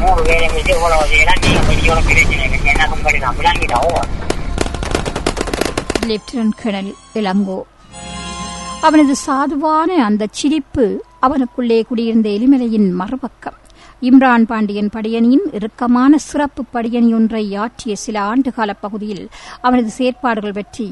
நூறு வேலை வச்சு இவ்வளவு செய்யலாம் நீங்க படிக்க பிரச்சனை இல்லை என்ன கம்பெனி தான் விளங்கிட்டாவும் லெப்டினன்ட் கர்னல் இளங்கோ அவனது சாதுவான அந்த சிரிப்பு அவனுக்குள்ளே குடியிருந்த எலிமலையின் மறுபக்கம் இம்ரான் பாண்டியன் படையணியின் இறுக்கமான சிறப்பு படையணி ஒன்றை ஆற்றிய சில ஆண்டுகால பகுதியில் அவனது செயற்பாடுகள் பற்றி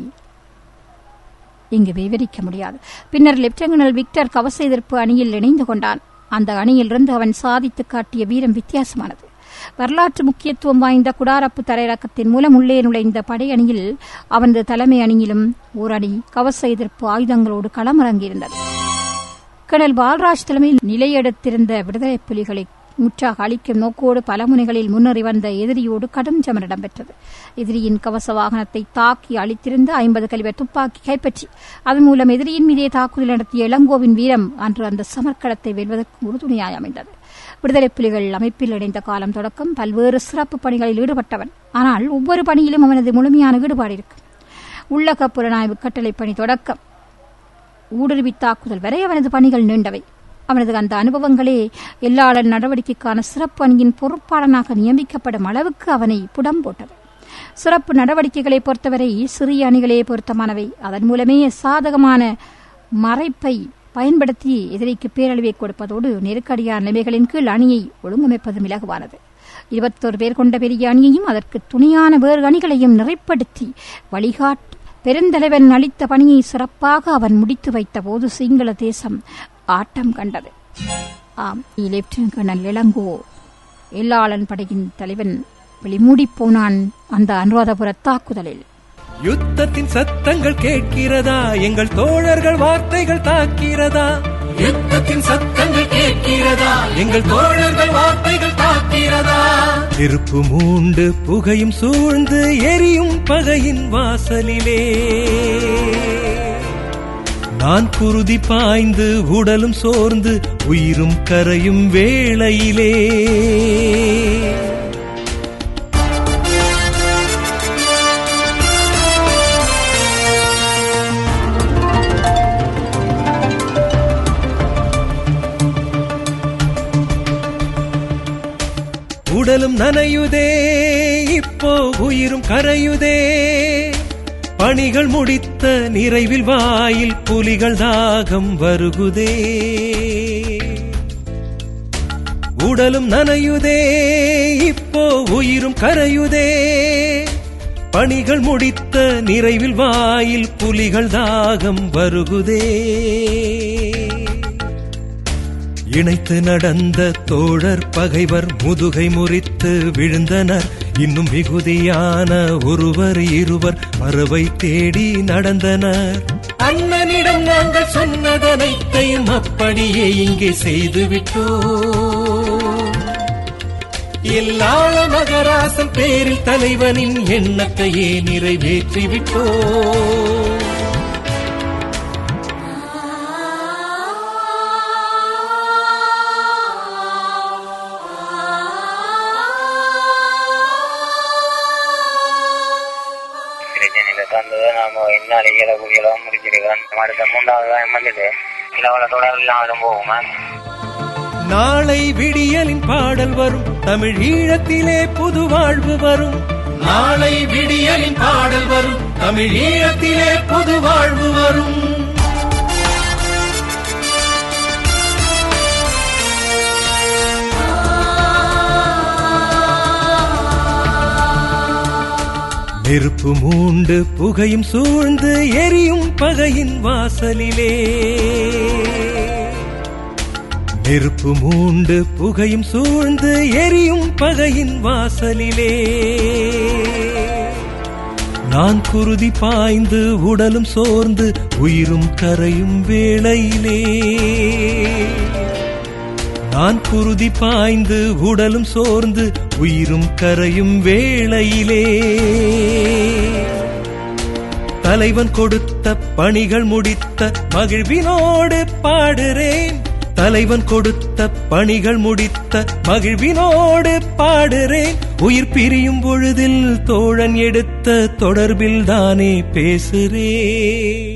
இங்கு விவரிக்க முடியாது பின்னர் லெப்டினல் விக்டர் கவச எதிர்ப்பு அணியில் இணைந்து கொண்டான் அந்த அணியிலிருந்து அவன் சாதித்து காட்டிய வீரம் வித்தியாசமானது வரலாற்று முக்கியத்துவம் வாய்ந்த குடாரப்பு தரையிறக்கத்தின் மூலம் உள்ளே நுழைந்த படையணியில் அவனது தலைமை அணியிலும் ஓர் அணி கவச எதிர்ப்பு ஆயுதங்களோடு களமிறங்கியிருந்தது கர்னல் பால்ராஜ் தலைமையில் நிலையெடுத்திருந்த விடுதலை புலிகளை முற்றாக அழிக்கும் நோக்கோடு பல முனைகளில் முன்னேறி வந்த எதிரியோடு கடும் சமர் இடம்பெற்றது எதிரியின் கவச வாகனத்தை தாக்கி அழித்திருந்த ஐம்பது கலிவர் துப்பாக்கி கைப்பற்றி அதன் மூலம் எதிரியின் மீதே தாக்குதல் நடத்திய இளங்கோவின் வீரம் அன்று அந்த சமர்க்களத்தை வெல்வதற்கு உறுதுணையாய் அமைந்தது விடுதலை புலிகள் அமைப்பில் இணைந்த காலம் தொடக்கம் பல்வேறு சிறப்பு பணிகளில் ஈடுபட்டவன் ஆனால் ஒவ்வொரு பணியிலும் அவனது முழுமையான ஈடுபாடு இருக்கும் உள்ளக புலனாய்வு கட்டளை பணி தொடக்கம் ஊடுருவி தாக்குதல் வரை அவனது பணிகள் நீண்டவை அவனது அந்த அனுபவங்களே எல்லாளர் நடவடிக்கைக்கான சிறப்பு அணியின் பொறுப்பாளனாக நியமிக்கப்படும் அளவுக்கு அவனை புடம் போட்டது சிறப்பு நடவடிக்கைகளை பொறுத்தவரை சிறிய அணிகளே பொருத்தமானவை அதன் மூலமே சாதகமான மறைப்பை பயன்படுத்தி எதிரிக்கு பேரழிவை கொடுப்பதோடு நெருக்கடியான நிலைமைகளின் கீழ் அணியை ஒழுங்கமைப்பதும் இலகுவானது இருபத்தோரு பேர் கொண்ட பெரிய அணியையும் அதற்கு துணையான வேறு அணிகளையும் நிறைப்படுத்தி வழிகாட் பெருந்தலைவன் அளித்த பணியை சிறப்பாக அவன் முடித்து வைத்த போது சிங்கள தேசம் ஆட்டம் கண்டது ஆம் லெப்டினன்ட் கர்னல் இளங்கோ எல்லாளன் படையின் தலைவன் வெளிமூடிப் போனான் அந்த அனுராதபுர தாக்குதலில் யுத்தத்தின் சத்தங்கள் கேட்கிறதா எங்கள் தோழர்கள் வார்த்தைகள் தாக்கிறதா யுத்தத்தின் சத்தங்கள் கேட்கிறதா எங்கள் தோழர்கள் வார்த்தைகள் தாக்கிறதா நெருப்பு மூண்டு புகையும் சூழ்ந்து எரியும் பகையின் வாசலிலே நான் குருதி பாய்ந்து உடலும் சோர்ந்து உயிரும் கரையும் வேளையிலே உடலும் நனையுதே இப்போ உயிரும் கரையுதே பணிகள் முடித்த நிறைவில் வாயில் புலிகள் தாகம் வருகுதே உடலும் நனையுதே இப்போ உயிரும் கரையுதே பணிகள் முடித்த நிறைவில் வாயில் புலிகள் தாகம் வருகுதே இணைத்து நடந்த தோழர் பகைவர் முதுகை முறித்து விழுந்தனர் இன்னும் மிகுதியான ஒருவர் இருவர் மறுவை தேடி நடந்தனர் அண்ணனிடம் நாங்கள் சொன்னதனைத்தையும் அப்படியே இங்கே செய்துவிட்டோ எல்லாள மகராசன் பேரில் தலைவனின் எண்ணத்தையே நிறைவேற்றி விட்டோ பிரச்சனையில தந்தது நாம என்ன இயல குடியெல்லாம் முடிச்சிருக்கோம் அடுத்த மூன்றாவது தான் வந்துட்டு இளவல தொடர் இல்லாமலும் போகுமா நாளை விடியலின் பாடல் வரும் தமிழ் ஈழத்திலே புது வாழ்வு வரும் நாளை விடியலின் பாடல் வரும் தமிழ் ஈழத்திலே புது வாழ்வு வரும் நெருப்பு மூண்டு புகையும் சூழ்ந்து எரியும் பகையின் வாசலிலே நெருப்பு மூண்டு புகையும் சூழ்ந்து எரியும் பகையின் வாசலிலே நான் குருதி பாய்ந்து உடலும் சோர்ந்து உயிரும் கரையும் வேளையிலே நான் குருதி பாய்ந்து உடலும் சோர்ந்து உயிரும் கரையும் வேளையிலே தலைவன் கொடுத்த பணிகள் முடித்த மகிழ்வினோடு பாடுறேன் தலைவன் கொடுத்த பணிகள் முடித்த மகிழ்வினோடு பாடுறேன் உயிர் பிரியும் பொழுதில் தோழன் எடுத்த தொடர்பில் தானே பேசுறேன்